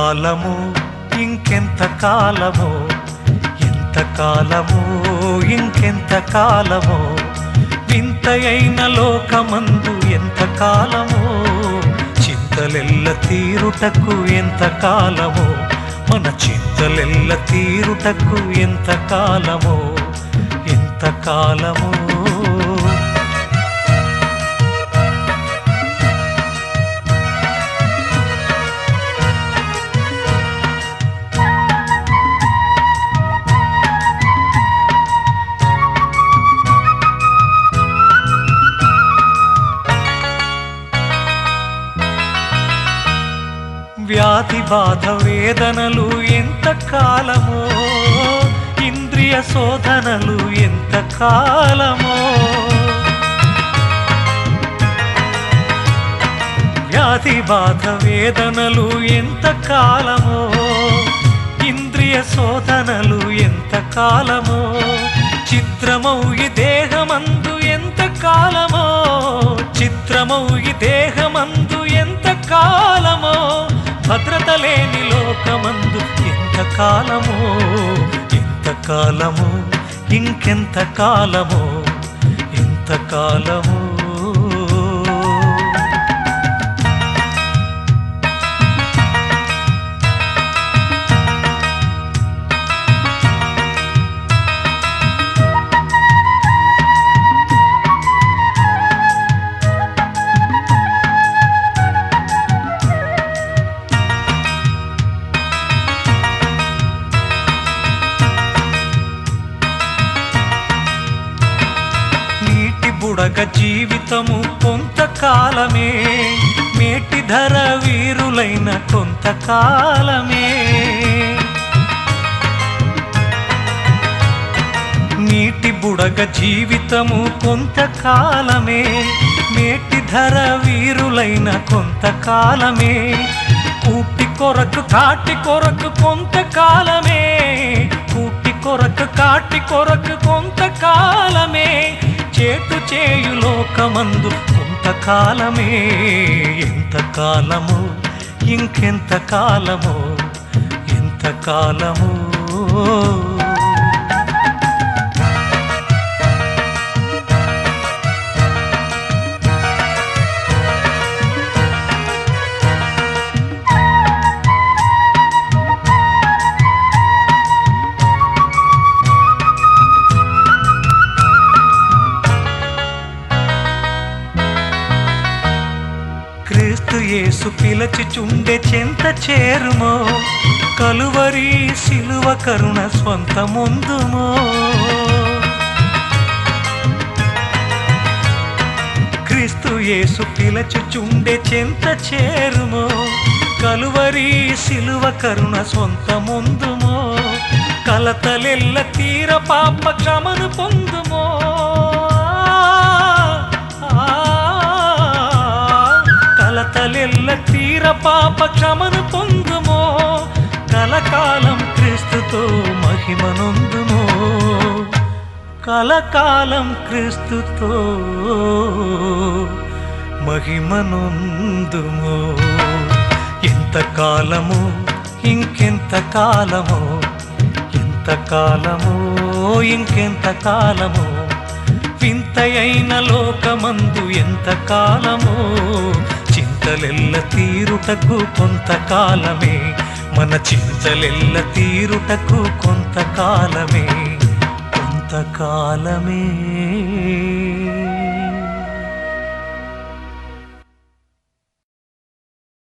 కాలము ఇంకెంత కాలము ఎంత కాలము ఇంకెంత కాలము వింతయైన లోకమందు ఎంత కాలము చింతలెల్ల తీరుటకు ఎంత కాలము మన చింతలెల్ల తీరుటకు ఎంత కాలము ఎంత కాలము వ్యాధి బాధ వేదనలు ఎంత కాలమో ఇంద్రియ శోధనలు ఎంత కాలమో వ్యాధి బాధ వేదనలు ఎంత కాలమో ఇంద్రియ శోధనలు ఎంత కాలమో చిత్రమౌ ఈ దేహమందు ఎంత కాలమో చిత్రమౌ ఈ దేహమందు ఎంత కాలమో భద్రత లేని లోకమందు ఎంత కాలమో ఎంత కాలము ఇంకెంత కాలమో ఎంత కాలమో నీటి బుడగ జీవితము కొంతకాలమే మేటి ధర వీరులైన కొంతకాలమే నీటి బుడగ జీవితము కొంతకాలమే మేటి ధర వీరులైన కొంతకాలమే కూటి కొరకు కాటి కొరకు కొంతకాలమే కూటి కొరకు కాటి కొరకు కొంతకాలమే చేటు చేయు లోకమందు కొంతకాలమే ఎంత కాలము ఇంకెంత కాలము ఎంత కాలము క్రీస్తు యేసు పిలచుచుండె చెంత చేరుమో కలువరి సిలువ కరుణ స్వంత ముందుమో క్రీస్తు యేసు పిలచుచుండె చెంత చేరుమో కలువరి సిలువ కరుణ సొంత ముందుమో కలతలెల్ల తీర పాప క్షమను పొందుమో ఆ, కలతలెల్ల తీర పాప క్షమను పొందుమో కలకాలం క్రీస్తుతో మహిమనొందుమో కలకాలం క్రీస్తుతో మహిమనొందుమో ఎంత కాలము ఇంకెంత కాలము ఎంత కాలము ఇంకెంత కాలము వింతయైన లోకమందు ఎంత కాలము చింతలెల్ల తీరుటకు కొంతకాలమే మన చింతలెల్ల తీరుటకు కొంతకాలమే కొంతకాలమే